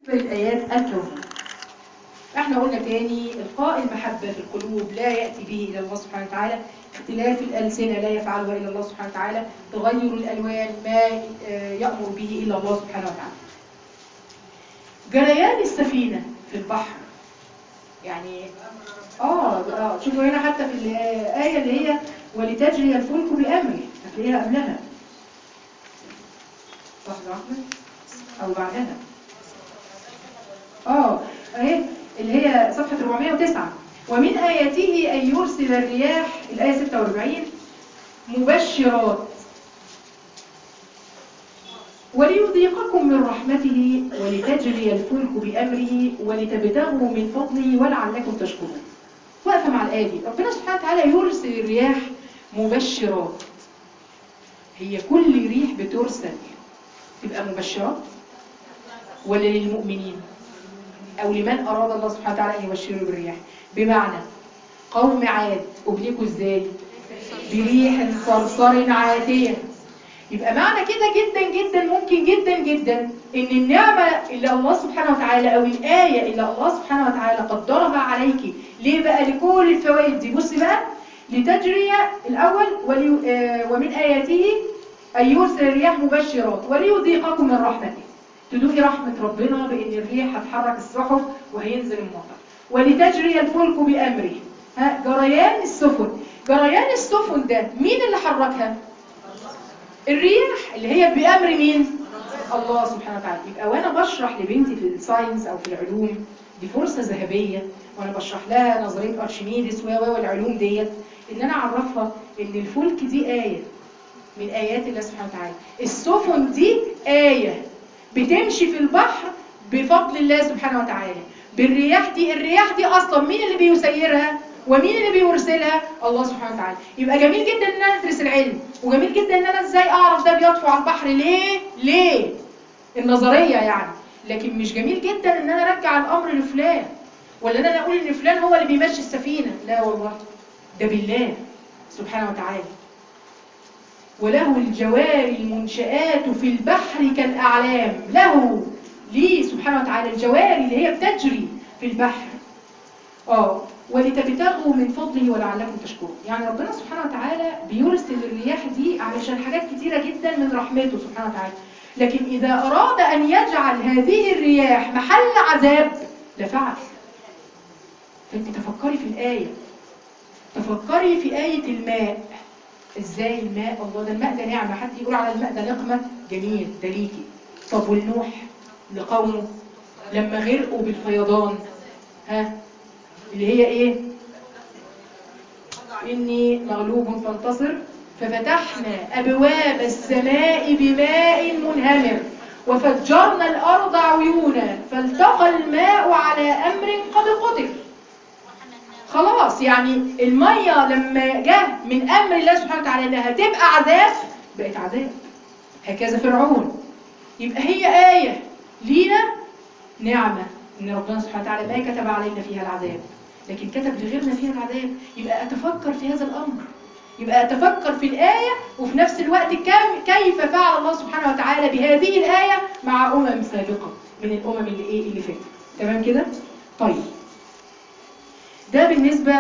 الآيات الكونية احنا قلنا تاني القاء المحبة في القلوب لا يأتي به إلى الله سبحانه وتعالى اختلاف الألسنة لا يفعله إلا الله سبحانه وتعالى تغير الألوان ما يأمر به إلا الله سبحانه وتعالى جريان السفينة في البحر يعني آه, آه شوفوا هنا حتى في الآية اللي هي ولتجري الفلك بأمره هتلاقيها قبلها صح يا أحمد أو بعدها اه اهي اللي هي صفحة 409 ومن آياته أن يرسل الرياح الآية 46 مبشرات وليذيقكم من رحمته ولتجري الفلك بأمره ولتبتغوا من فضله ولعلكم تشكرون واقفة مع الآية دي ربنا سبحانه وتعالى يرسل الرياح مبشرات هي كل ريح بترسل تبقى مبشرات ولا للمؤمنين أو لمن أراد الله سبحانه وتعالى أن يبشره بالرياح بمعنى قوم عاد أهلكوا إزاي بريح صرصر عاتية يبقى معنى كده جدا جدا ممكن جدا جدا ان النعمة اللي الله سبحانه وتعالى او الآية اللي الله سبحانه وتعالى قدرها عليك ليه بقى لكل الفوائد دي بص بقى لتجري الأول ولي ومن آياته أن يرسل الرياح مبشرات وليذيقكم من رحمته تدوقي رحمة ربنا بأن الريح هتحرك السحب وهينزل المطر ولتجري الفلك بأمره ها جريان السفن جريان السفن ده مين اللي حركها الرياح اللي هي بأمر مين الله سبحانه وتعالى يبقى وانا بشرح لبنتي في الساينس او في العلوم دي فرصة ذهبية وانا بشرح لها نظرية ارشميدس و والعلوم ديت ان انا اعرفها ان الفلك دي آية من آيات الله سبحانه وتعالى السفن دي آية بتمشي في البحر بفضل الله سبحانه وتعالى بالرياح دي الرياح دي اصلا مين اللي بيسيرها ومين اللي بيرسلها الله سبحانه وتعالى يبقى جميل جدا ان انا ادرس العلم وجميل جدا ان انا ازاي اعرف ده بيطفو على البحر ليه ليه النظريه يعني لكن مش جميل جدا ان انا ارجع الامر لفلان ولا ان انا اقول ان فلان هو اللي بيمشي السفينه لا والله ده بالله سبحانه وتعالى وله الجوار المنشآت في البحر كالأعلام له ليه سبحانه وتعالى الجوار اللي هي بتجري في البحر اه ولتبتغوا من فضله ولعلكم تشكرون يعني ربنا سبحانه وتعالى بيرسل الرياح دي علشان حاجات كتيرة جدا من رحمته سبحانه وتعالى لكن إذا أراد أن يجعل هذه الرياح محل عذاب لفعل فأنت تفكري في الآية تفكري في آية الماء ازاي الماء الله ده الماء ده نعمة حد يقول على الماء ده نقمة جميل ده ليكي طب والنوح لقومه لما غرقوا بالفيضان ها اللي هي ايه إني مغلوب فانتصر ففتحنا أبواب السماء بماء منهمر وفجرنا الأرض عيونا فالتقى الماء على أمر قد قدر خلاص يعني المية لما جه من أمر الله سبحانه وتعالى إنها تبقى عذاب بقت عذاب هكذا فرعون يبقى هي آية لينا نعمة إن ربنا سبحانه وتعالى ما كتب علينا فيها العذاب لكن كتب لغيرنا فيها العذاب يبقى أتفكر في هذا الأمر يبقى أتفكر في الآية وفي نفس الوقت كم كيف فعل الله سبحانه وتعالى بهذه الآية مع أمم سابقة من الأمم اللي إيه اللي فاتت تمام كده؟ طيب ده بالنسبة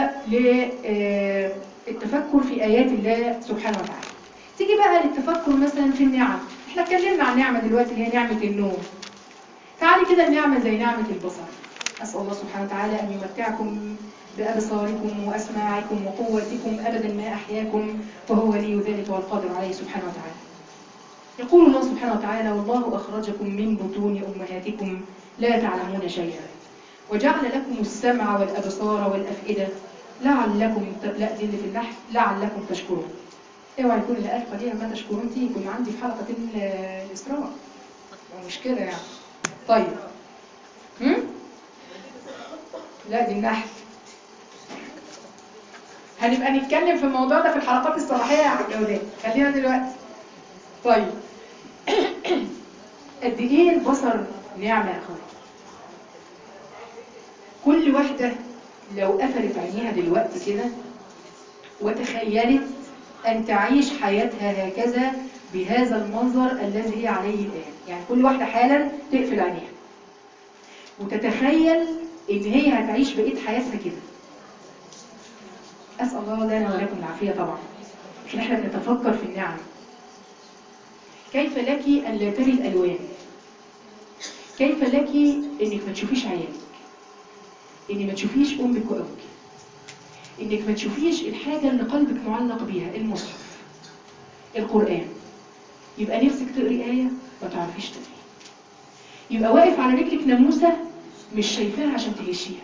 للتفكر في آيات الله سبحانه وتعالى تيجي بقى للتفكر مثلا في النعم احنا اتكلمنا عن نعمة دلوقتي اللي هي نعمة النوم تعالي كده النعمة زي نعمة البصر أسأل الله سبحانه وتعالى أن يمتعكم بأبصاركم وأسماعكم وقوتكم أبدا ما أحياكم وهو ولي ذلك والقادر عليه سبحانه وتعالى يقول الله سبحانه وتعالى والله أخرجكم من بطون أمهاتكم لا تعلمون شيئا وجعل لكم السمع والأبصار والأفئدة لعلكم لا دي اللي في النحل لعلكم تشكرون اوعى يكون اللي قال قليلا ما تشكرون دي يكون عندي في حلقة الإسراء مش كده يعني طيب هم؟ لا دي النحل هنبقى نتكلم في الموضوع ده في الحلقات الصباحية يا عم جودات خلينا دلوقتي طيب قد ايه البصر نعمة يا اخوان كل واحدة لو قفلت عينيها دلوقتي كده وتخيلت أن تعيش حياتها هكذا بهذا المنظر الذي هي عليه الآن يعني كل واحدة حالا تقفل عينيها وتتخيل ان هي هتعيش بقية حياتها كده اسأل الله لنا ولكم العافية طبعا لكن احنا بنتفكر في النعم كيف لك ان لا تري الالوان كيف لك انك ما تشوفيش عيالك ان ما تشوفيش امك وابوك انك ما تشوفيش الحاجة اللي قلبك معلق بيها المصحف القرآن يبقى نفسك تقري آية ما تعرفيش تقري يبقى واقف على رجلك ناموسة مش شايفاها عشان تعيشيها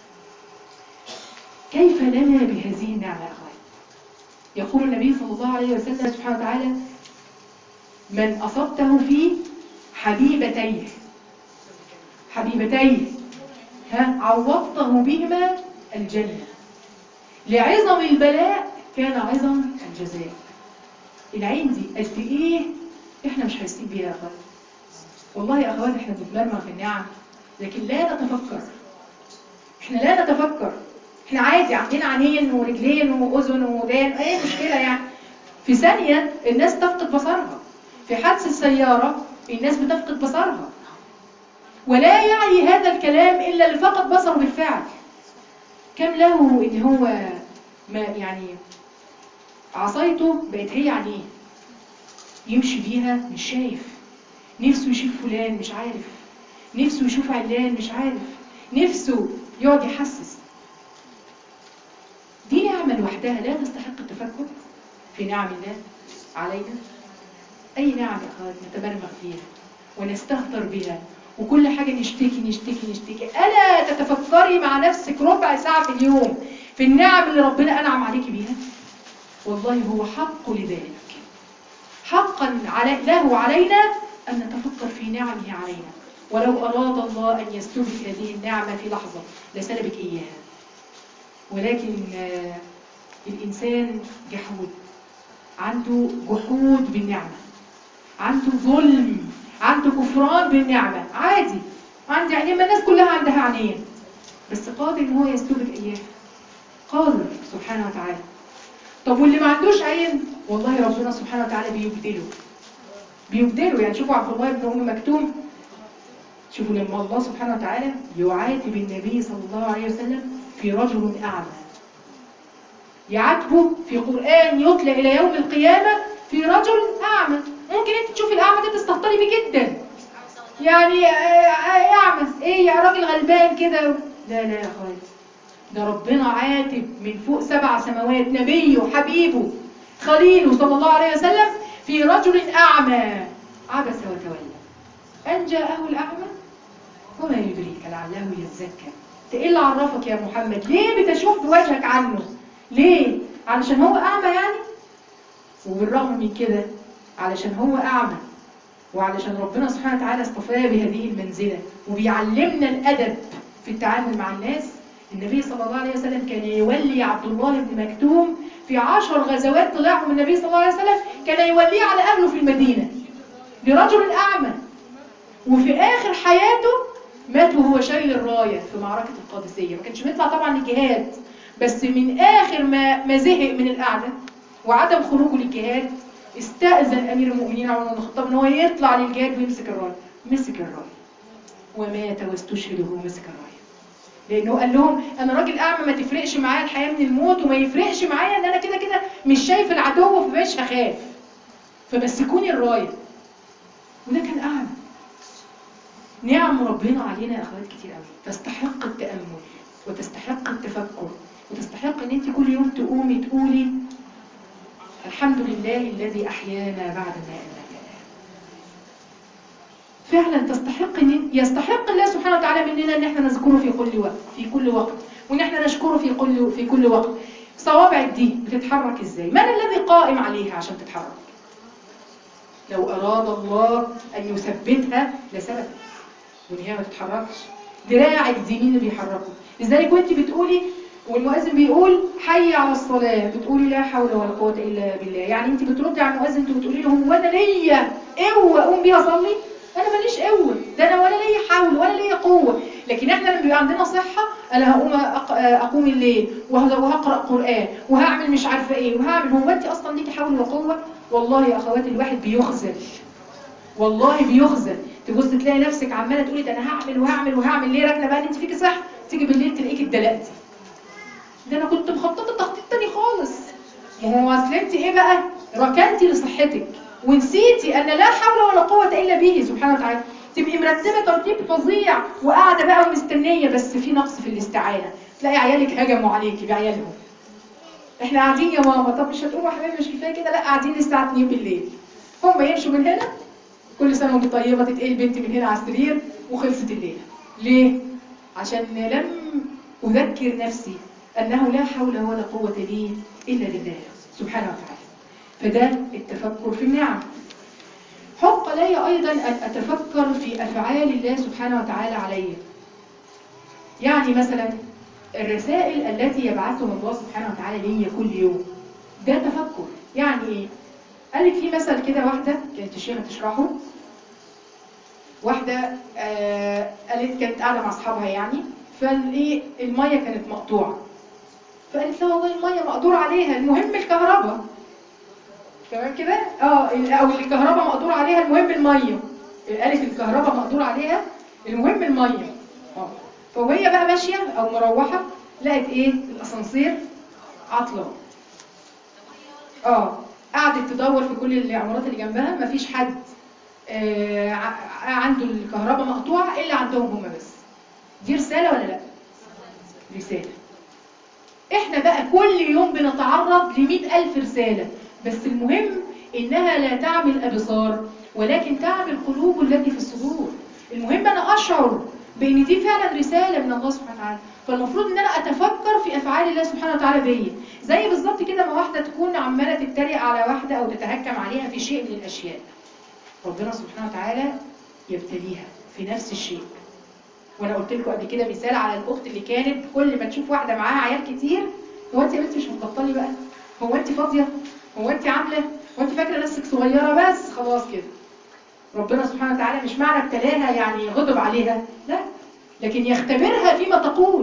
كيف لنا بهذه النعمة يا أخوان يقول النبي صلى الله عليه وسلم سبحانه وتعالى من أصبته في حبيبتيه حبيبتيه ها عوضته بهما الجنة لعظم البلاء كان عظم الجزاء العين دي قد ايه احنا مش حاسين بيها يا اخوات والله يا اخوات احنا بنتمرمغ في النعم لكن لا نتفكر احنا لا نتفكر احنا عادي عندنا عينين ورجلين واذن ودان ايه مشكله يعني في ثانيه الناس تفقد بصرها في حادث السياره الناس بتفقد بصرها ولا يعني هذا الكلام الا اللي فقد بصره بالفعل كم له ان هو ما يعني عصايته بقت هي عينيه يمشي بيها مش شايف نفسه يشوف فلان مش عارف نفسه يشوف علان مش عارف نفسه يقعد يحسس دي نعمة لوحدها لا تستحق التفكر في نعم الله علينا أي نعم يا أخوات نتمرمغ فيها ونستهتر بها وكل حاجة نشتكي نشتكي نشتكي ألا تتفكري مع نفسك ربع ساعة في اليوم في النعم اللي ربنا أنعم عليك بيها والله هو حق لذلك حقا علي له علينا أن نتفكر في نعمه علينا ولو أراد الله أن يسلبك هذه النعمة في لحظة لسلبك إياها ولكن آه، الإنسان جحود عنده جحود بالنعمة عنده ظلم عنده كفران بالنعمة عادي عندي عينين ما الناس كلها عندها عينين بس قادر ان هو يسلبك اياها قادر سبحانه وتعالى طب واللي ما عندوش عين والله ربنا سبحانه وتعالى بيبدله بيبدله يعني شوفوا عبد الله بن ام مكتوم شوفوا لما الله سبحانه وتعالى يعاتب النبي صلى الله عليه وسلم في رجل اعمى يعاتبه في قرآن يتلى إلى يوم القيامة في رجل أعمى ممكن أنت تشوفي الأعمى ده تستهتري بيه جدا يعني آه، آه، أعمى إيه يا راجل غلبان كده لا لا يا أخواتي ده ربنا عاتب من فوق سبع سماوات نبيه حبيبه خليله صلى الله عليه وسلم في رجل أعمى عبس وتولى أن جاءه الأعمى وما يدريك لعله يزكى انت ايه اللي عرفك يا محمد ليه بتشوف بوجهك عنه ليه علشان هو اعمى يعني وبالرغم من كده علشان هو اعمى وعلشان ربنا سبحانه وتعالى اصطفاه بهذه المنزله وبيعلمنا الادب في التعامل مع الناس النبي صلى الله عليه وسلم كان يولي عبد الله بن مكتوم في عشر غزوات طلعهم النبي صلى الله عليه وسلم كان يوليه على اهله في المدينه لرجل اعمى وفي اخر حياته مات وهو شايل الرايه في معركه القادسيه ما كانش بيطلع طبعا للجهاد بس من اخر ما ما زهق من القعده وعدم خروجه للجهاد استأذن امير المؤمنين عمر بن الخطاب ان هو يطلع للجهاد ويمسك الرايه مسك الرايه ومات واستشهد وهو مسك الرايه لانه قال لهم انا راجل اعمى ما تفرقش معايا الحياه من الموت وما يفرقش معايا ان انا كده كده مش شايف العدو فمش هخاف فمسكوني الرايه وده كان اعمى نعم ربنا علينا يا اخوات كتير قوي تستحق التامل وتستحق التفكر وتستحق ان انت كل يوم تقومي تقولي الحمد لله الذي احيانا بعد ما اماتنا فعلا تستحق ان يستحق الله سبحانه وتعالى مننا ان احنا نذكره في كل وقت في كل وقت وان احنا نشكره في كل في كل وقت صوابعك دي بتتحرك ازاي من الذي قائم عليها عشان تتحرك لو اراد الله ان يثبتها لثبتت وان هي ما تتحركش دراعك دي مين اللي بيحركه لذلك وانت بتقولي والمؤذن بيقول حي على الصلاة بتقولي لا حول ولا قوة إلا بالله يعني انت بتردي على المؤذن انت بتقولي له هو انا ليا قوة اقوم بيها اصلي انا ماليش قوة ده انا ولا ليا حول ولا ليا قوة لكن احنا لما بيبقى عندنا صحة انا هقوم أق- اقوم الليل وه- وهقرأ قرآن وهعمل مش عارفة ايه وهعمل هو انت اصلا ليكي حول وقوة والله يا اخواتي الواحد بيخزل والله بيخزل تبص تلاقي نفسك عماله تقولي ده انا هعمل وهعمل وهعمل ليه راكنه بقى انت فيكي صح تيجي بالليل تلاقيكي اتدلقتي ده انا كنت مخططه تخطيط تاني خالص ما هو اصل انت ايه بقى ركنتي لصحتك ونسيتي ان لا حول ولا قوه الا به سبحانه وتعالى تبقي مرتبه ترتيب فظيع وقاعده بقى ومستنيه بس في نقص في الاستعانه تلاقي عيالك هجموا عليكي بعيالهم احنا قاعدين يا ماما طب مش هتقوموا يا حبيبي مش كفايه كده لا قاعدين الساعه 2 بالليل هم يمشوا من هنا كل سنه وانت طيبه تتقل بنت من هنا على السرير وخلصت الليله ليه عشان لم اذكر نفسي انه لا حول ولا قوه لي الا بالله سبحانه وتعالى فده التفكر في النعم حق لي ايضا ان اتفكر في افعال الله سبحانه وتعالى علي يعني مثلا الرسائل التي يبعثها الله سبحانه وتعالى لي كل يوم ده تفكر يعني ايه قال لك في مثل كده واحده كانت الشيخه تشرحه واحده آه قالت كانت قاعده مع اصحابها يعني فالايه الميه كانت مقطوعه فقالت لها والله الميه مقدور عليها المهم الكهرباء تمام كده اه او الكهرباء مقدور عليها المهم الميه قالت الكهرباء مقدور عليها المهم الميه اه فوهي بقى ماشيه او مروحه لقت ايه الاسانسير عطله اه قعدت تدور في كل العمارات اللي جنبها مفيش حد آه عنده الكهرباء مقطوعه الا عندهم هم بس دي رساله ولا لا رساله احنا بقى كل يوم بنتعرض لمئة ألف رسالة بس المهم إنها لا تعمل أبصار ولكن تعمل قلوب التي في الصدور المهم أنا أشعر بأن دي فعلا رسالة من الله سبحانه وتعالى فالمفروض ان انا اتفكر في افعال الله سبحانه وتعالى بيا زي بالظبط كده ما واحده تكون عماله تتريق على واحده او تتهكم عليها في شيء من الاشياء ربنا سبحانه وتعالى يبتليها في نفس الشيء وانا قلت لكم قبل كده مثال على الاخت اللي كانت كل ما تشوف واحده معاها عيال كتير هو انت يا بنتي مش هتبطلي بقى هو انت فاضيه هو انت عامله هو انت فاكره نفسك صغيره بس خلاص كده ربنا سبحانه وتعالى مش معنى ابتلاها يعني غضب عليها لا لكن يختبرها فيما تقول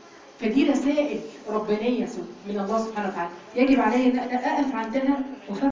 فدي رسائل ربانيه من الله سبحانه وتعالى يجب علي ان انا اقف عندها